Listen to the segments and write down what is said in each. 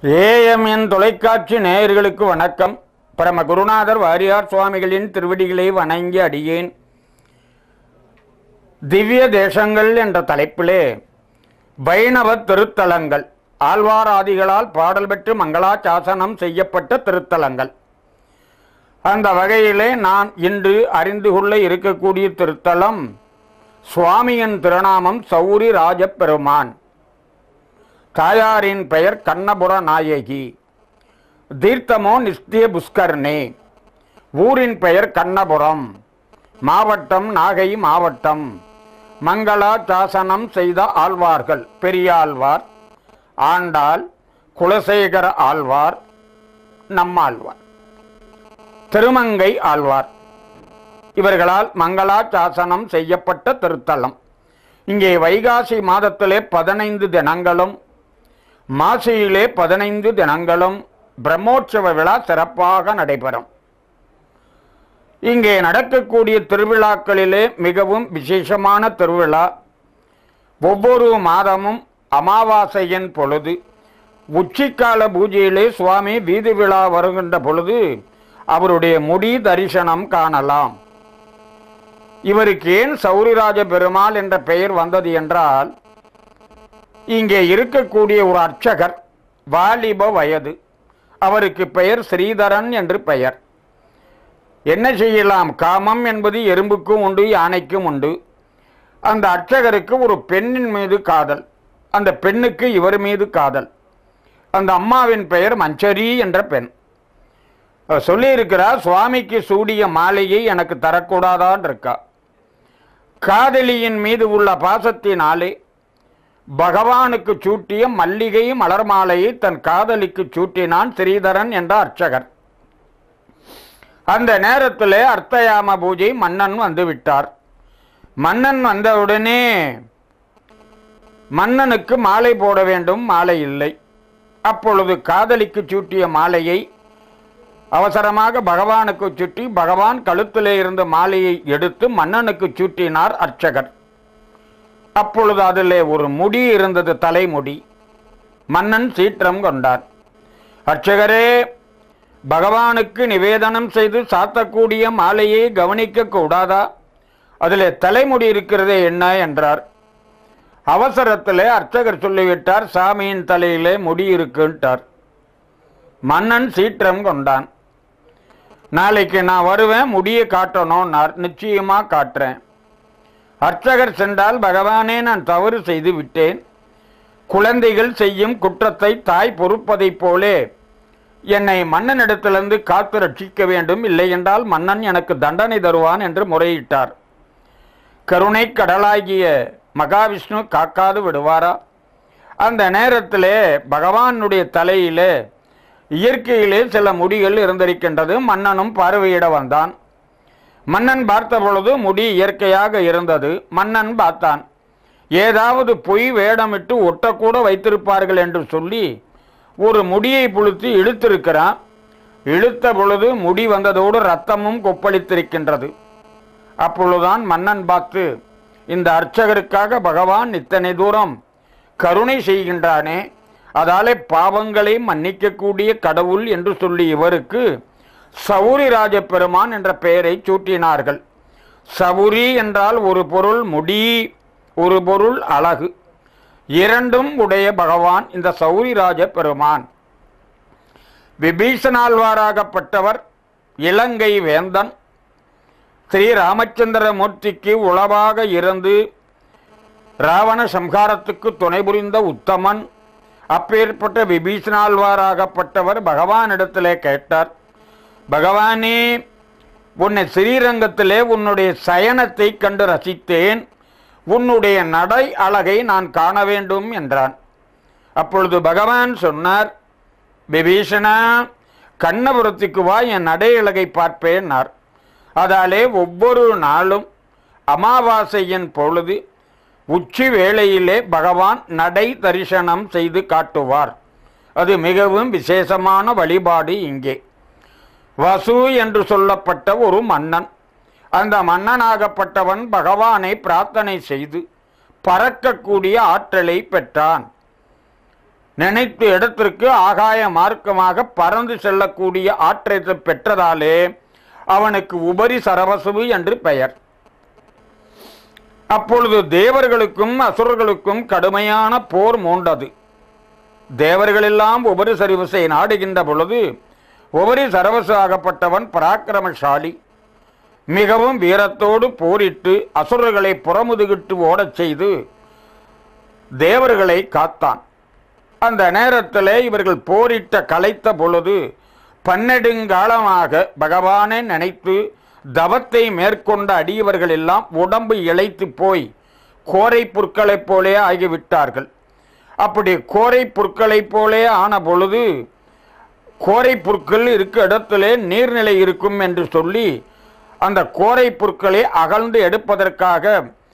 AMN தொலைக்காட்சி நேயர்களுக்கு வணக்கம் பரம குருநாதர் வாரியார் சுவாமிகளின் திருவடிகளை வணங்கி அடியேன் திவ்ய தேசங்கள் என்ற தலைப்பிலே வைணவ திருத்தலங்கள் ஆழ்வாராதிகளால் பாடல் பெற்று மங்களாசாசனம் செய்யப்பட்ட திருத்தலங்கள் அந்த வகையிலே நான் இன்று அறிந்து கொள்ள இருக்கக்கூடிய திருத்தலம் சுவாமியின் திருநாமம் சௌரி ராஜப்பெருமான் தாயாரின் பெயர் கண்ணபுர நாயகி தீர்த்தமோ நித்திய புஷ்கர்ணே ஊரின் பெயர் கண்ணபுரம் மாவட்டம் நாகை மாவட்டம் மங்களாசாசனம் செய்த ஆழ்வார்கள் பெரியாழ்வார் ஆண்டாள் குலசேகர ஆழ்வார் நம்மாழ்வார் திருமங்கை ஆழ்வார் இவர்களால் மங்களாசாசனம் செய்யப்பட்ட திருத்தலம் இங்கே வைகாசி மாதத்திலே பதினைந்து தினங்களும் மாசியிலே பதினைந்து தினங்களும் பிரம்மோற்சவ விழா சிறப்பாக நடைபெறும் இங்கே நடக்கக்கூடிய திருவிழாக்களிலே மிகவும் விசேஷமான திருவிழா ஒவ்வொரு மாதமும் அமாவாசையின் பொழுது உச்சிக்கால பூஜையிலே சுவாமி வீதி விழா வருகின்ற பொழுது அவருடைய முடி தரிசனம் காணலாம் இவருக்கு ஏன் சௌரிராஜ பெருமாள் என்ற பெயர் வந்தது என்றால் இங்கே இருக்கக்கூடிய ஒரு அர்ச்சகர் வாலிப வயது அவருக்கு பெயர் ஸ்ரீதரன் என்று பெயர் என்ன செய்யலாம் காமம் என்பது எறும்புக்கும் உண்டு யானைக்கும் உண்டு அந்த அர்ச்சகருக்கு ஒரு பெண்ணின் மீது காதல் அந்த பெண்ணுக்கு இவர் மீது காதல் அந்த அம்மாவின் பெயர் மஞ்சரி என்ற பெண் அவர் சொல்லியிருக்கிறார் சுவாமிக்கு சூடிய மாலையை எனக்கு தரக்கூடாதான் இருக்கா காதலியின் மீது உள்ள பாசத்தினாலே பகவானுக்கு சூட்டிய மல்லிகை மலர் மாலையை தன் காதலிக்கு சூட்டினான் ஸ்ரீதரன் என்ற அர்ச்சகர் அந்த நேரத்திலே அர்த்தயாம பூஜை மன்னன் வந்து விட்டார் மன்னன் வந்தவுடனே மன்னனுக்கு மாலை போட வேண்டும் மாலை இல்லை அப்பொழுது காதலிக்கு சூட்டிய மாலையை அவசரமாக பகவானுக்கு சுட்டி பகவான் கழுத்திலே இருந்த மாலையை எடுத்து மன்னனுக்கு சூட்டினார் அர்ச்சகர் அப்பொழுது அதிலே ஒரு முடி இருந்தது தலைமுடி மன்னன் சீற்றம் கொண்டார் அர்ச்சகரே பகவானுக்கு நிவேதனம் செய்து சாத்தக்கூடிய மாலையை கவனிக்க கூடாதா அதிலே தலைமுடி இருக்கிறதே என்ன என்றார் அவசரத்திலே அர்ச்சகர் சொல்லிவிட்டார் சாமியின் தலையிலே முடி இருக்குன்ட்டார் மன்னன் சீற்றம் கொண்டான் நாளைக்கு நான் வருவேன் முடியை காட்டணும்னார் நிச்சயமா காட்டுறேன் அர்ச்சகர் சென்றால் பகவானே நான் தவறு செய்து விட்டேன் குழந்தைகள் செய்யும் குற்றத்தை தாய் பொறுப்பதைப் போலே என்னை மன்னனிடத்திலிருந்து காத்து ரட்சிக்க வேண்டும் இல்லை என்றால் மன்னன் எனக்கு தண்டனை தருவான் என்று முறையிட்டார் கருணை கடலாகிய மகாவிஷ்ணு காக்காது விடுவாரா அந்த நேரத்திலே பகவானுடைய தலையிலே இயற்கையிலே சில முடிகள் இருந்திருக்கின்றது மன்னனும் பார்வையிட வந்தான் மன்னன் பார்த்த பொழுது முடி இயற்கையாக இருந்தது மன்னன் பார்த்தான் ஏதாவது பொய் வேடமிட்டு ஒட்டக்கூட வைத்திருப்பார்கள் என்று சொல்லி ஒரு முடியை புழுத்து இழுத்திருக்கிறான் இழுத்த பொழுது முடி வந்ததோடு ரத்தமும் கொப்பளித்திருக்கின்றது அப்பொழுதுதான் மன்னன் பார்த்து இந்த அர்ச்சகருக்காக பகவான் இத்தனை தூரம் கருணை செய்கின்றானே அதாலே பாவங்களை மன்னிக்கக்கூடிய கடவுள் என்று சொல்லி இவருக்கு சௌரி ராஜபெருமான் என்ற பெயரை சூட்டினார்கள் சவுரி என்றால் ஒரு பொருள் முடி ஒரு பொருள் அழகு இரண்டும் உடைய பகவான் இந்த சௌரி ராஜ பெருமான் விபீஷணாழ்வாராகப்பட்டவர் இலங்கை வேந்தன் ஸ்ரீ ராமச்சந்திரமூர்த்திக்கு உளவாக இருந்து ராவண சம்ஹாரத்துக்கு துணை புரிந்த உத்தமன் அப்பேற்பட்ட விபீஷணாழ்வாராகப்பட்டவர் பகவானிடத்திலே கேட்டார் பகவானே உன்னை ஸ்ரீரங்கத்திலே உன்னுடைய சயனத்தை கண்டு ரசித்தேன் உன்னுடைய நடை அழகை நான் காண வேண்டும் என்றான் அப்பொழுது பகவான் சொன்னார் விபீஷணா கண்ணபுரத்துக்கு வா என் நடை அழகை பார்ப்பேன்னார் அதாலே ஒவ்வொரு நாளும் அமாவாசையின் பொழுது உச்சி வேளையிலே பகவான் நடை தரிசனம் செய்து காட்டுவார் அது மிகவும் விசேஷமான வழிபாடு இங்கே வசு என்று சொல்லப்பட்ட ஒரு மன்னன் அந்த மன்னனாகப்பட்டவன் பகவானை பிரார்த்தனை செய்து பறக்கக்கூடிய ஆற்றலை பெற்றான் நினைத்த இடத்திற்கு ஆகாய மார்க்கமாக பறந்து செல்லக்கூடிய ஆற்றத்தை பெற்றதாலே அவனுக்கு உபரி சரவசுவு என்று பெயர் அப்பொழுது தேவர்களுக்கும் அசுரர்களுக்கும் கடுமையான போர் மூண்டது தேவர்களெல்லாம் உபரி சரிவசை நாடுகின்ற பொழுது உபரி சரவசு ஆகப்பட்டவன் பராக்கிரமசாலி மிகவும் வீரத்தோடு போரிட்டு அசுரர்களை புறமுதுகிட்டு ஓடச் செய்து தேவர்களை காத்தான் அந்த நேரத்திலே இவர்கள் போரிட்ட கலைத்த பொழுது பன்னெடுங்காலமாக பகவானை நினைத்து தவத்தை மேற்கொண்ட அடியவர்கள் எல்லாம் உடம்பு இழைத்து போய் கோரை புற்களைப் போலே ஆகிவிட்டார்கள் அப்படி கோரை புற்களைப் போலே ஆன பொழுது கோரை புற்கள் இருக்க இடத்திலே நீர்நிலை இருக்கும் என்று சொல்லி அந்த கோரை புற்களை அகழ்ந்து எடுப்பதற்காக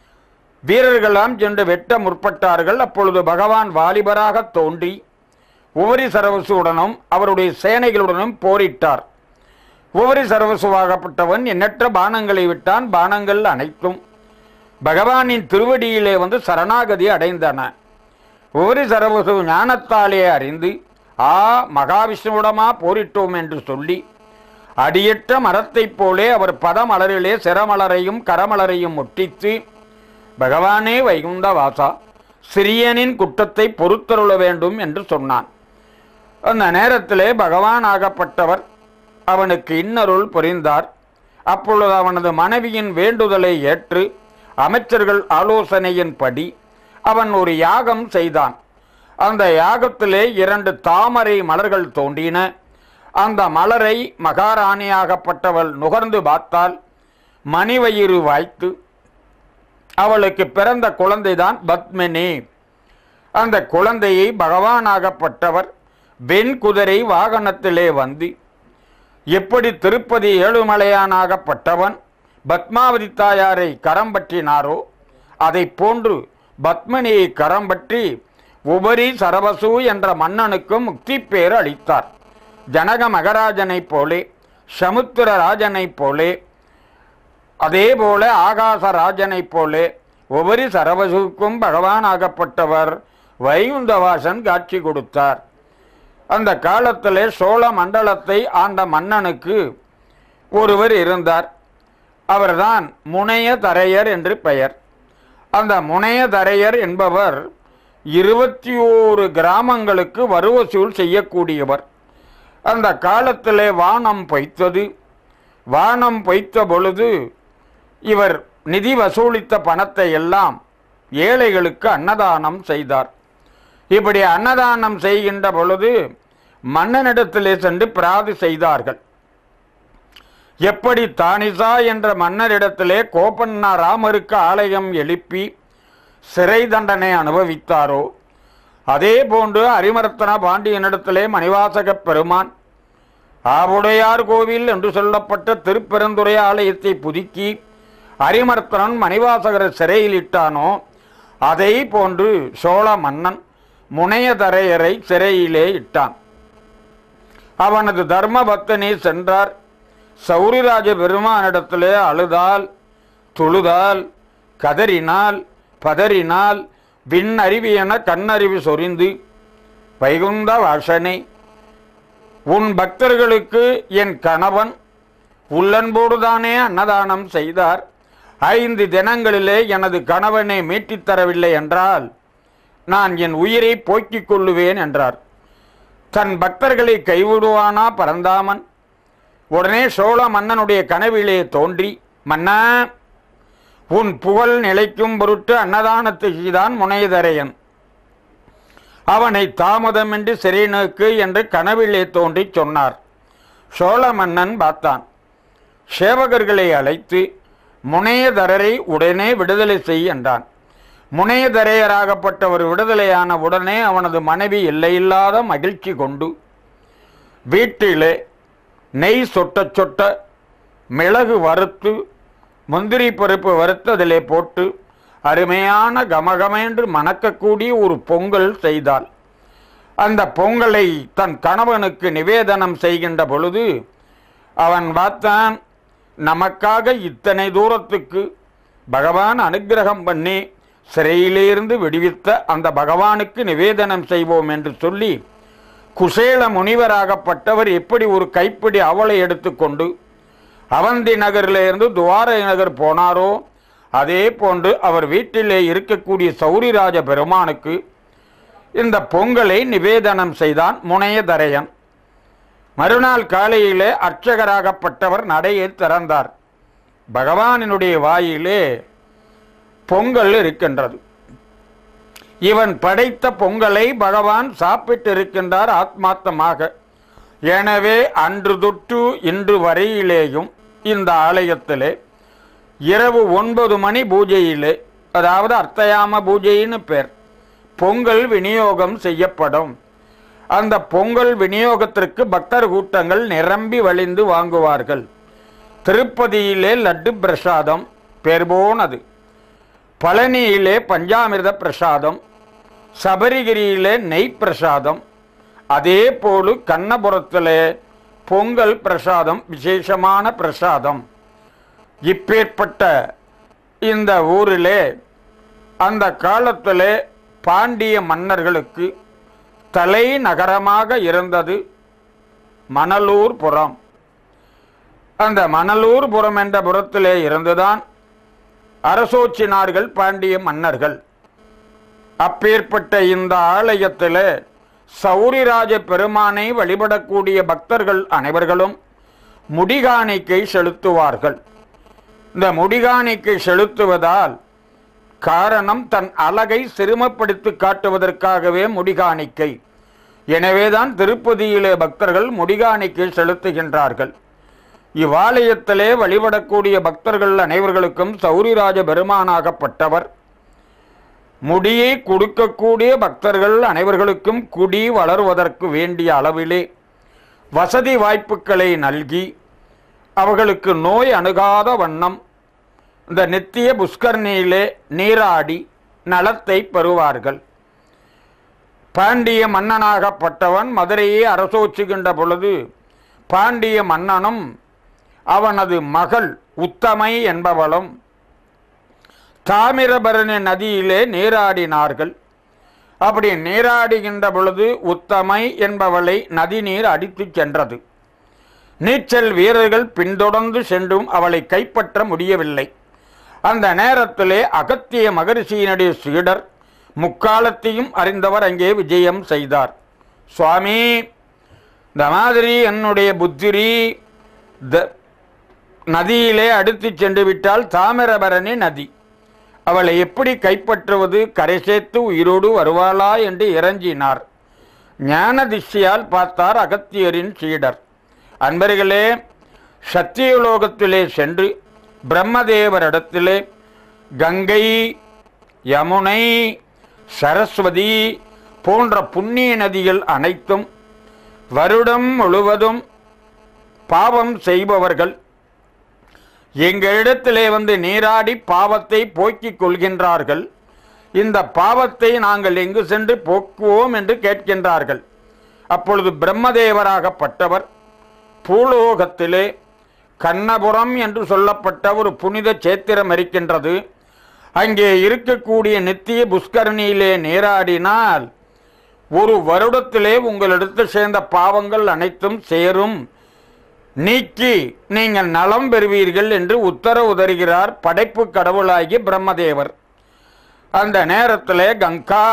வீரர்களாம் சென்று வெட்ட முற்பட்டார்கள் அப்பொழுது பகவான் வாலிபராக தோன்றி உவரி சரவசுவுடனும் அவருடைய சேனைகளுடனும் போரிட்டார் உவரி சரவசுவாகப்பட்டவன் எண்ணற்ற பானங்களை விட்டான் பானங்கள் அனைத்தும் பகவானின் திருவடியிலே வந்து சரணாகதி அடைந்தன உவரி சரவசு ஞானத்தாலே அறிந்து ஆ மகாவிஷ்ணுவிடமா போரிட்டோம் என்று சொல்லி அடியற்ற மரத்தைப் போலே அவர் பதமலரிலே சிரமலரையும் கரமலரையும் முட்டித்து பகவானே வைகுந்த வாசா சிறியனின் குற்றத்தை பொறுத்தருள வேண்டும் என்று சொன்னான் அந்த நேரத்திலே பகவான் ஆகப்பட்டவர் அவனுக்கு இன்னருள் புரிந்தார் அப்பொழுது அவனது மனைவியின் வேண்டுதலை ஏற்று அமைச்சர்கள் ஆலோசனையின்படி அவன் ஒரு யாகம் செய்தான் அந்த யாகத்திலே இரண்டு தாமரை மலர்கள் தோன்றின அந்த மலரை மகாராணியாகப்பட்டவள் நுகர்ந்து பார்த்தால் மணிவயிறு வாய்த்து அவளுக்கு பிறந்த குழந்தைதான் பத்மினி அந்த குழந்தையை பகவானாகப்பட்டவர் வெண் குதிரை வாகனத்திலே வந்து எப்படி திருப்பதி ஏழுமலையானாகப்பட்டவன் பத்மாவதி தாயாரை கரம் பற்றினாரோ அதை போன்று பத்மினியை கரம் பற்றி உபரி சரவசு என்ற மன்னனுக்கும் முக்தி பேர் அளித்தார் ஜனக மகராஜனைப் போலே சமுத்திர ராஜனைப் போலே அதே போல ஆகாச ராஜனைப் போலே ஒவ்வொரு சரவசுக்கும் பகவான் ஆகப்பட்டவர் வைகுந்தவாசன் காட்சி கொடுத்தார் அந்த காலத்திலே சோழ மண்டலத்தை ஆண்ட மன்னனுக்கு ஒருவர் இருந்தார் அவர்தான் முனைய தரையர் என்று பெயர் அந்த முனைய தரையர் என்பவர் இருபத்தி ஓரு கிராமங்களுக்கு வரிவசூல் செய்யக்கூடியவர் அந்த காலத்திலே வானம் பொய்த்தது வானம் பொய்த்த பொழுது இவர் நிதி வசூலித்த பணத்தை எல்லாம் ஏழைகளுக்கு அன்னதானம் செய்தார் இப்படி அன்னதானம் செய்கின்ற பொழுது மன்னனிடத்திலே சென்று பிராது செய்தார்கள் எப்படி தானிசா என்ற மன்னரிடத்திலே கோபண்ணா ராமருக்கு ஆலயம் எழுப்பி சிறை தண்டனை அனுபவித்தாரோ அதே போன்று அரிமர்த்தன பாண்டியனிடத்திலே மணிவாசகப் பெருமான் ஆவுடையார் கோவில் என்று சொல்லப்பட்ட திருப்பெருந்துறை ஆலயத்தை புதுக்கி அரிமர்த்தனன் மணிவாசகரை சிறையில் இட்டானோ அதை போன்று சோழ மன்னன் முனையதரையரை சிறையிலே இட்டான் அவனது தர்ம பக்தனே சென்றார் சௌரிராஜ பெருமானிடத்திலே அழுதால் தொழுதால் கதறினால் பதறினால் விண் அறிவியென கண்ணறிவு சொரிந்து வைகுந்த வாசனை உன் பக்தர்களுக்கு என் கணவன் உள்ளன்போடுதானே அன்னதானம் செய்தார் ஐந்து தினங்களிலே எனது கணவனை மீட்டித் தரவில்லை என்றால் நான் என் உயிரை போக்கிக் கொள்ளுவேன் என்றார் தன் பக்தர்களை கைவிடுவானா பரந்தாமன் உடனே சோழ மன்னனுடைய கனவிலே தோன்றி மன்னா உன் புகழ் நிலைக்கும் பொருட்டு அன்னதானத்தை செய்தான் முனையதரையன் அவனை தாமதமின்றி சிறை நோக்கு என்று கனவிலே தோன்றி சொன்னார் சோழ மன்னன் பார்த்தான் சேவகர்களை அழைத்து முனையதரரை உடனே விடுதலை செய் என்றான் முனையதரையராகப்பட்டவர் விடுதலையான உடனே அவனது மனைவி எல்லையில்லாத மகிழ்ச்சி கொண்டு வீட்டிலே நெய் சொட்ட சொட்ட மிளகு வறுத்து முந்திரி பருப்பு வறுத்து அதிலே போட்டு அருமையான கமகமென்று மணக்கக்கூடிய ஒரு பொங்கல் செய்தாள் அந்த பொங்கலை தன் கணவனுக்கு நிவேதனம் செய்கின்ற பொழுது அவன் பார்த்தான் நமக்காக இத்தனை தூரத்துக்கு பகவான் அனுக்கிரகம் பண்ணி சிறையிலிருந்து விடுவித்த அந்த பகவானுக்கு நிவேதனம் செய்வோம் என்று சொல்லி குசேல முனிவராகப்பட்டவர் எப்படி ஒரு கைப்பிடி அவளை எடுத்துக்கொண்டு அவந்தி நகரிலிருந்து துவாரை நகர் போனாரோ அதே போன்று அவர் வீட்டிலே இருக்கக்கூடிய சௌரிராஜ பெருமானுக்கு இந்த பொங்கலை நிவேதனம் செய்தான் முனையதரையன் மறுநாள் காலையிலே அர்ச்சகராகப்பட்டவர் நடையை திறந்தார் பகவானினுடைய வாயிலே பொங்கல் இருக்கின்றது இவன் படைத்த பொங்கலை பகவான் சாப்பிட்டிருக்கின்றார் ஆத்மார்த்தமாக எனவே அன்று தொட்டு இன்று வரையிலேயும் இந்த ஆலயத்திலே இரவு ஒன்பது மணி பூஜையிலே அதாவது அர்த்தயாம பூஜைன்னு பேர் பொங்கல் விநியோகம் செய்யப்படும் அந்த பொங்கல் விநியோகத்திற்கு பக்தர் கூட்டங்கள் நிரம்பி வழிந்து வாங்குவார்கள் திருப்பதியிலே லட்டு பிரசாதம் பேர் போனது பழனியிலே பஞ்சாமிர்த பிரசாதம் சபரிகிரியிலே நெய் பிரசாதம் அதே போல கண்ணபுரத்திலே பொங்கல் பிரசாதம் விசேஷமான பிரசாதம் இப்பேற்பட்ட இந்த ஊரிலே அந்த காலத்திலே பாண்டிய மன்னர்களுக்கு தலைநகரமாக இருந்தது மணலூர் புறம் அந்த மணலூர் புறம் என்ற புறத்திலே இருந்துதான் அரசோச்சினார்கள் பாண்டிய மன்னர்கள் அப்பேற்பட்ட இந்த ஆலயத்திலே சௌரிராஜ பெருமானை வழிபடக்கூடிய பக்தர்கள் அனைவர்களும் முடிகாணிக்கை செலுத்துவார்கள் இந்த முடிகாணிக்கை செலுத்துவதால் காரணம் தன் அழகை சிறுமப்படுத்தி காட்டுவதற்காகவே முடிகாணிக்கை எனவேதான் திருப்பதியிலே பக்தர்கள் முடிகாணிக்கை செலுத்துகின்றார்கள் இவ்வாலயத்திலே வழிபடக்கூடிய பக்தர்கள் அனைவர்களுக்கும் சௌரிராஜ பெருமானாகப்பட்டவர் முடியை கொடுக்கக்கூடிய பக்தர்கள் அனைவர்களுக்கும் குடி வளருவதற்கு வேண்டிய அளவிலே வசதி வாய்ப்புகளை நல்கி அவர்களுக்கு நோய் அணுகாத வண்ணம் இந்த நித்திய புஷ்கரணியிலே நீராடி நலத்தை பெறுவார்கள் பாண்டிய மன்னனாகப்பட்டவன் மதுரையை அரசோச்சுகின்ற பொழுது பாண்டிய மன்னனும் அவனது மகள் உத்தமை என்பவளும் தாமிரபரணி நதியிலே நீராடினார்கள் அப்படி நீராடுகின்ற பொழுது உத்தமை என்பவளை நதி நீர் அடித்துச் சென்றது நீச்சல் வீரர்கள் பின்தொடர்ந்து சென்றும் அவளை கைப்பற்ற முடியவில்லை அந்த நேரத்திலே அகத்திய மகரிஷியினுடைய சீடர் முக்காலத்தையும் அறிந்தவர் அங்கே விஜயம் செய்தார் சுவாமி இந்த மாதிரி என்னுடைய புத்திரி த நதியிலே அடித்துச் சென்று விட்டால் தாமிரபரணி நதி அவளை எப்படி கைப்பற்றுவது கரை சேர்த்து உயிரோடு வருவாளா என்று இறஞ்சினார் ஞான திஷ்டியால் பார்த்தார் அகத்தியரின் சீடர் அன்பர்களே சத்தியலோகத்திலே சென்று பிரம்மதேவரிடத்திலே கங்கை யமுனை சரஸ்வதி போன்ற புண்ணிய நதிகள் அனைத்தும் வருடம் முழுவதும் பாவம் செய்பவர்கள் எங்களிடத்திலே வந்து நீராடி பாவத்தை போக்கிக் கொள்கின்றார்கள் இந்த பாவத்தை நாங்கள் எங்கு சென்று போக்குவோம் என்று கேட்கின்றார்கள் அப்பொழுது பிரம்மதேவராகப்பட்டவர் பூலோகத்திலே கண்ணபுரம் என்று சொல்லப்பட்ட ஒரு புனித சேத்திரம் இருக்கின்றது அங்கே இருக்கக்கூடிய நித்திய புஷ்கரணியிலே நீராடினால் ஒரு வருடத்திலே உங்களிடத்து சேர்ந்த பாவங்கள் அனைத்தும் சேரும் நீக்கி நீங்கள் நலம் பெறுவீர்கள் என்று உத்தரவு தருகிறார் படைப்பு கடவுளாகி பிரம்மதேவர் அந்த நேரத்திலே கங்கா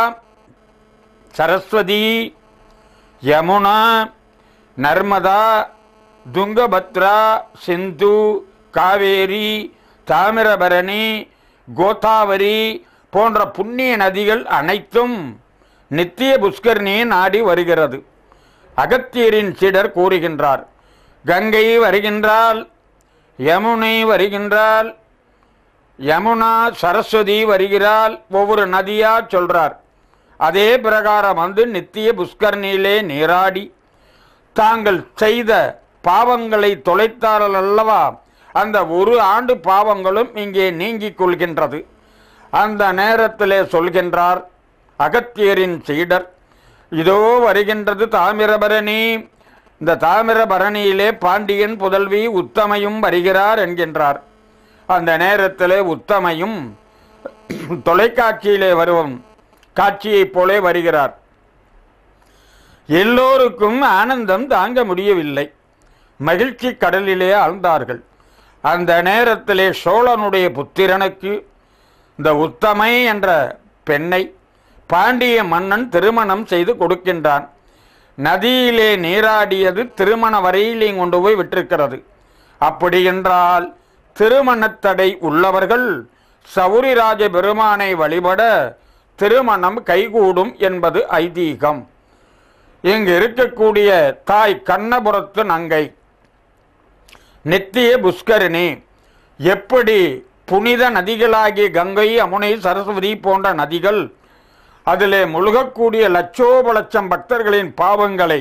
சரஸ்வதி யமுனா நர்மதா துங்கபத்ரா சிந்து காவேரி தாமிரபரணி கோதாவரி போன்ற புண்ணிய நதிகள் அனைத்தும் நித்திய புஷ்கரணியை நாடி வருகிறது அகத்தியரின் சீடர் கூறுகின்றார் கங்கை வருகின்றால் யமுனை வருகின்றால் யமுனா சரஸ்வதி வருகிறாள் ஒவ்வொரு நதியா சொல்றார் அதே பிரகாரம் வந்து நித்திய புஷ்கரணியிலே நீராடி தாங்கள் செய்த பாவங்களை தொலைத்தார்கள் அல்லவா அந்த ஒரு ஆண்டு பாவங்களும் இங்கே நீங்கிக் கொள்கின்றது அந்த நேரத்திலே சொல்கின்றார் அகத்தியரின் சீடர் இதோ வருகின்றது தாமிரபரணி இந்த தாமிரபரணியிலே பாண்டியன் புதல்வி உத்தமையும் வருகிறார் என்கின்றார் அந்த நேரத்திலே உத்தமையும் தொலைக்காட்சியிலே வரும் காட்சியைப் போலே வருகிறார் எல்லோருக்கும் ஆனந்தம் தாங்க முடியவில்லை மகிழ்ச்சி கடலிலே ஆழ்ந்தார்கள் அந்த நேரத்திலே சோழனுடைய புத்திரனுக்கு இந்த உத்தமை என்ற பெண்ணை பாண்டிய மன்னன் திருமணம் செய்து கொடுக்கின்றான் நதியிலே நீராடியது திருமண வரையிலே கொண்டு போய் விட்டிருக்கிறது அப்படி என்றால் திருமணத்தடை உள்ளவர்கள் சௌரிராஜ பெருமானை வழிபட திருமணம் கைகூடும் என்பது ஐதீகம் இங்கு இருக்கக்கூடிய தாய் கண்ணபுரத்து நங்கை நித்திய புஷ்கரிணி எப்படி புனித நதிகளாகிய கங்கை அமுனை சரஸ்வதி போன்ற நதிகள் அதிலே முழுகக்கூடிய லட்சோப லட்சம் பக்தர்களின் பாவங்களை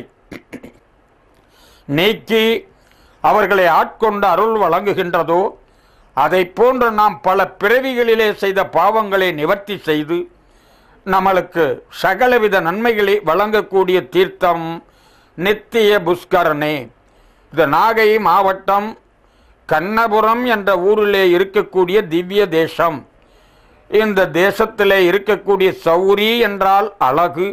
நீக்கி அவர்களை ஆட்கொண்டு அருள் வழங்குகின்றதோ அதை போன்று நாம் பல பிறவிகளிலே செய்த பாவங்களை நிவர்த்தி செய்து நம்மளுக்கு சகலவித நன்மைகளை வழங்கக்கூடிய தீர்த்தம் நித்திய புஷ்கரணே இது நாகை மாவட்டம் கண்ணபுரம் என்ற ஊரிலே இருக்கக்கூடிய திவ்ய தேசம் இந்த தேசத்திலே இருக்கக்கூடிய சௌரி என்றால் அழகு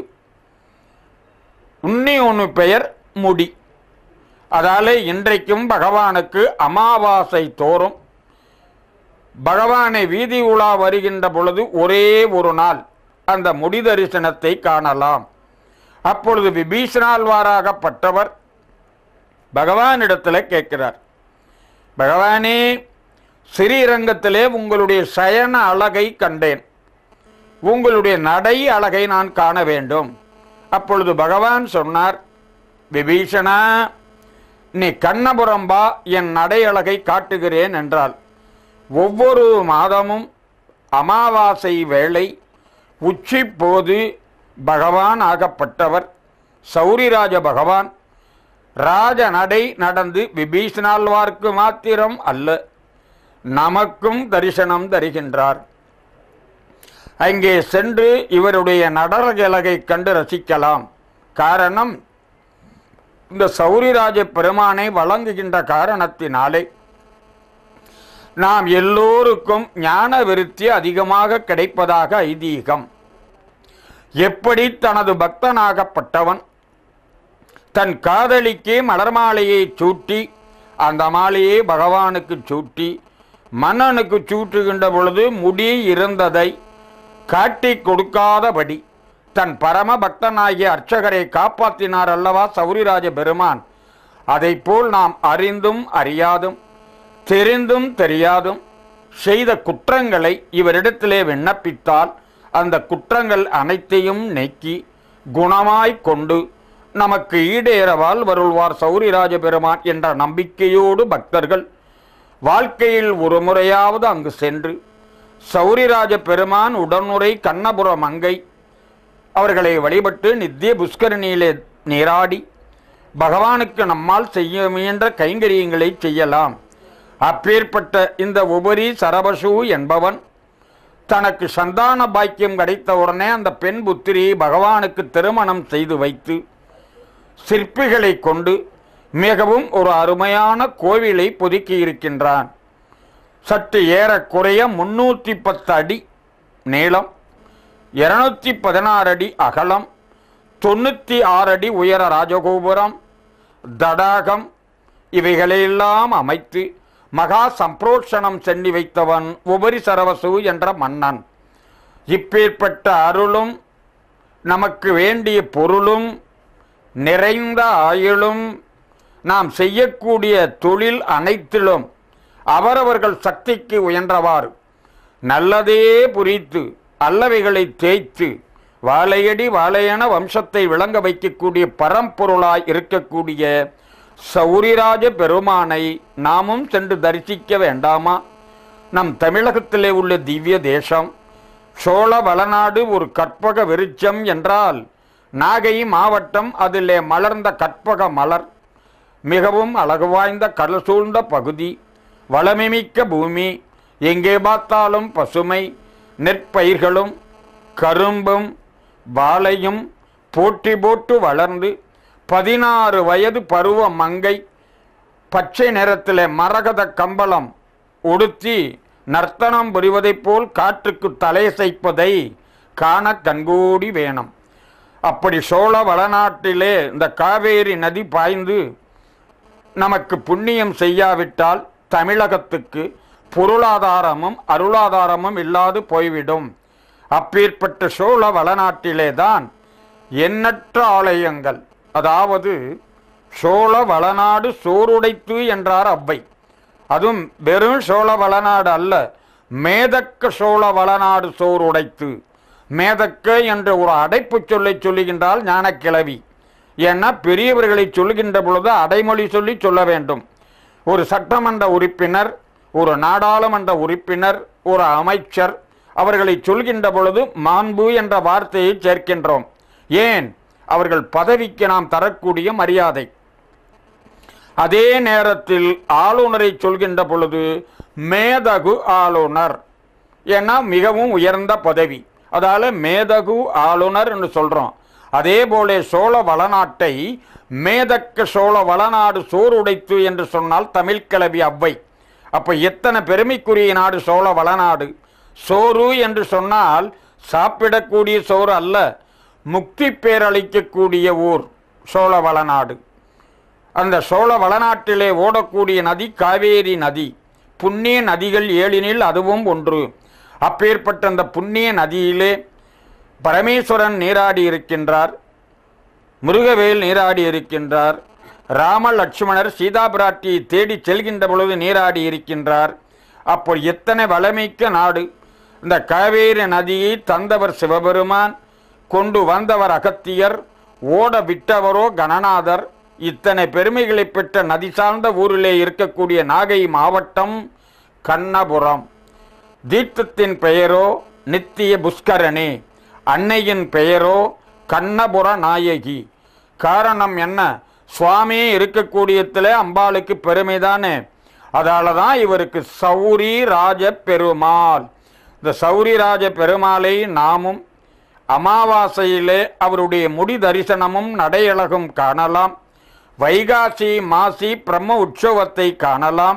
உன்னி ஒன்று பெயர் முடி அதாலே இன்றைக்கும் பகவானுக்கு அமாவாசை தோறும் பகவானை வீதி உலா வருகின்ற பொழுது ஒரே ஒரு நாள் அந்த முடி தரிசனத்தை காணலாம் அப்பொழுது விபீஷணால்வாராகப்பட்டவர் பகவானிடத்தில் கேட்கிறார் பகவானே ஸ்ரீரங்கத்திலே உங்களுடைய சயன அழகை கண்டேன் உங்களுடைய நடை அழகை நான் காண வேண்டும் அப்பொழுது பகவான் சொன்னார் விபீஷணா நீ கண்ணபுரம்பா என் நடை அழகை காட்டுகிறேன் என்றால் ஒவ்வொரு மாதமும் அமாவாசை வேளை உச்சி போது பகவான் ஆகப்பட்டவர் சௌரிராஜ பகவான் ராஜ நடை நடந்து விபீஷணாழ்வார்க்கு மாத்திரம் அல்ல நமக்கும் தரிசனம் தருகின்றார் அங்கே சென்று இவருடைய நடரகலகை கண்டு ரசிக்கலாம் காரணம் இந்த சௌரிராஜ பெருமானை வழங்குகின்ற காரணத்தினாலே நாம் எல்லோருக்கும் ஞான விருத்தி அதிகமாக கிடைப்பதாக ஐதீகம் எப்படி தனது பக்தனாகப்பட்டவன் தன் காதலிக்கு மலர் மாலையை சூட்டி அந்த மாலையை பகவானுக்கு சூட்டி மன்னனுக்கு சூட்டுகின்ற பொழுது முடி இருந்ததை காட்டி கொடுக்காதபடி தன் பரம பக்தனாகிய அர்ச்சகரை காப்பாற்றினார் அல்லவா சௌரிராஜ பெருமான் அதைப்போல் நாம் அறிந்தும் அறியாதும் தெரிந்தும் தெரியாதும் செய்த குற்றங்களை இவரிடத்திலே விண்ணப்பித்தால் அந்த குற்றங்கள் அனைத்தையும் நீக்கி குணமாய் கொண்டு நமக்கு ஈடேறவால் வருள்வார் சௌரிராஜ பெருமான் என்ற நம்பிக்கையோடு பக்தர்கள் வாழ்க்கையில் ஒரு முறையாவது அங்கு சென்று சௌரிராஜ பெருமான் உடனுரை கண்ணபுர மங்கை அவர்களை வழிபட்டு நித்திய புஷ்கரணியிலே நீராடி பகவானுக்கு நம்மால் செய்ய முயன்ற கைங்கரியங்களை செய்யலாம் அப்பேற்பட்ட இந்த உபரி சரபசு என்பவன் தனக்கு சந்தான பாக்கியம் கிடைத்தவுடனே அந்த பெண் புத்திரியை பகவானுக்கு திருமணம் செய்து வைத்து சிற்பிகளை கொண்டு மிகவும் ஒரு அருமையான கோவிலை புதுக்கி இருக்கின்றான் சற்று ஏறக்குறைய முன்னூற்றி பத்து அடி நீளம் இருநூத்தி பதினாறு அடி அகலம் தொண்ணூற்றி ஆறு அடி உயர ராஜகோபுரம் தடாகம் இவைகளையெல்லாம் அமைத்து மகா சம்பிரோஷணம் சென்னி வைத்தவன் உபரி சரவசு என்ற மன்னன் இப்பேற்பட்ட அருளும் நமக்கு வேண்டிய பொருளும் நிறைந்த ஆயுளும் நாம் செய்யக்கூடிய தொழில் அனைத்திலும் அவரவர்கள் சக்திக்கு உயன்றவாறு நல்லதே புரித்து அல்லவைகளை தேய்த்து வாழையடி வாழையன வம்சத்தை விளங்க வைக்கக்கூடிய பரம்பொருளாய் இருக்கக்கூடிய சௌரிராஜ பெருமானை நாமும் சென்று தரிசிக்க வேண்டாமா நம் தமிழகத்திலே உள்ள திவ்ய தேசம் சோழ வளநாடு ஒரு கற்பக விருட்சம் என்றால் நாகை மாவட்டம் அதிலே மலர்ந்த கற்பக மலர் மிகவும் அழகு வாய்ந்த கடல் சூழ்ந்த பகுதி வளமிமிக்க பூமி எங்கே பார்த்தாலும் பசுமை நெற்பயிர்களும் கரும்பும் வாழையும் போட்டி போட்டு வளர்ந்து பதினாறு வயது பருவ மங்கை பச்சை நிறத்தில் மரகத கம்பளம் உடுத்தி நர்த்தனம் புரிவதைப் போல் காற்றுக்கு தலையசைப்பதை காண கண்கூடி வேணும் அப்படி சோழ வளநாட்டிலே இந்த காவேரி நதி பாய்ந்து நமக்கு புண்ணியம் செய்யாவிட்டால் தமிழகத்துக்கு பொருளாதாரமும் அருளாதாரமும் இல்லாது போய்விடும் அப்பேற்பட்ட சோழ வளநாட்டிலே தான் எண்ணற்ற ஆலயங்கள் அதாவது சோழ வளநாடு சோறுடைத்து என்றார் அவ்வை அதுவும் வெறும் சோழ வளநாடு அல்ல மேதக்க சோழ வளநாடு சோறுடைத்து மேதக்க என்ற ஒரு அடைப்பு சொல்லை சொல்லுகின்றால் ஞானக்கிழவி ஏன்னா பெரியவர்களை சொல்லுகின்ற பொழுது அடைமொழி சொல்லி சொல்ல வேண்டும் ஒரு சட்டமன்ற உறுப்பினர் ஒரு நாடாளுமன்ற உறுப்பினர் ஒரு அமைச்சர் அவர்களை சொல்கின்ற பொழுது மாண்பு என்ற வார்த்தையை சேர்க்கின்றோம் ஏன் அவர்கள் பதவிக்கு நாம் தரக்கூடிய மரியாதை அதே நேரத்தில் ஆளுநரை சொல்கின்ற பொழுது மேதகு ஆளுநர் ஏன்னா மிகவும் உயர்ந்த பதவி அதால மேதகு ஆளுநர் என்று சொல்றோம் அதே போல சோழ வளநாட்டை மேதக்க சோழ வளநாடு சோறுடைத்து என்று சொன்னால் தமிழ்கிழவி அவ்வை அப்ப எத்தனை பெருமைக்குரிய நாடு சோழ வளநாடு சோறு என்று சொன்னால் சாப்பிடக்கூடிய சோறு அல்ல முக்தி பேரளிக்கக்கூடிய ஊர் சோழ வளநாடு அந்த சோழ வளநாட்டிலே ஓடக்கூடிய நதி காவேரி நதி புண்ணிய நதிகள் ஏழினில் அதுவும் ஒன்று அப்பேற்பட்ட அந்த புண்ணிய நதியிலே பரமேஸ்வரன் நீராடி இருக்கின்றார் முருகவேல் நீராடி இருக்கின்றார் ராம லட்சுமணர் சீதா பிராட்டியை தேடி செல்கின்ற பொழுது நீராடி இருக்கின்றார் அப்போ எத்தனை வளமிக்க நாடு இந்த காவேரி நதியை தந்தவர் சிவபெருமான் கொண்டு வந்தவர் அகத்தியர் ஓட விட்டவரோ கணநாதர் இத்தனை பெருமைகளை பெற்ற நதி சார்ந்த ஊரிலே இருக்கக்கூடிய நாகை மாவட்டம் கண்ணபுரம் தீர்த்தத்தின் பெயரோ நித்திய புஷ்கரணி அன்னையின் பெயரோ கண்ணபுர நாயகி காரணம் என்ன சுவாமி இருக்கக்கூடியத்தில் அம்பாளுக்கு பெருமை தானே அதால தான் இவருக்கு சௌரி ராஜ பெருமாள் இந்த சௌரி ராஜ பெருமாளை நாமும் அமாவாசையிலே அவருடைய முடி தரிசனமும் நடையழகும் காணலாம் வைகாசி மாசி பிரம்ம உற்சவத்தை காணலாம்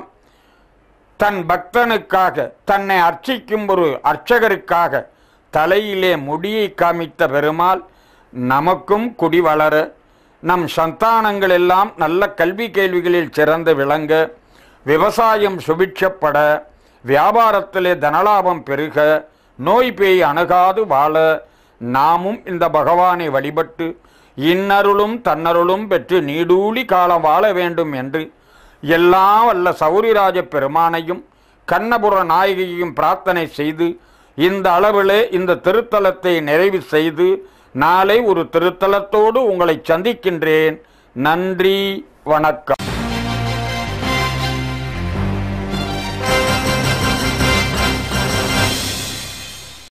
தன் பக்தனுக்காக தன்னை அர்ச்சிக்கும் ஒரு அர்ச்சகருக்காக தலையிலே முடியை காமித்த பெருமாள் நமக்கும் குடி வளர நம் சந்தானங்கள் எல்லாம் நல்ல கல்வி கேள்விகளில் சிறந்து விளங்க விவசாயம் சுபிட்சப்பட வியாபாரத்திலே தனலாபம் பெருக நோய் பேய் அணுகாது வாழ நாமும் இந்த பகவானை வழிபட்டு இன்னருளும் தன்னருளும் பெற்று நீடூழி காலம் வாழ வேண்டும் என்று எல்லாம் வல்ல சௌரிராஜ பெருமானையும் கண்ணபுர நாயகியையும் பிரார்த்தனை செய்து இந்த அளவிலே இந்த திருத்தலத்தை நிறைவு செய்து நாளை ஒரு திருத்தலத்தோடு உங்களை சந்திக்கின்றேன் நன்றி வணக்கம்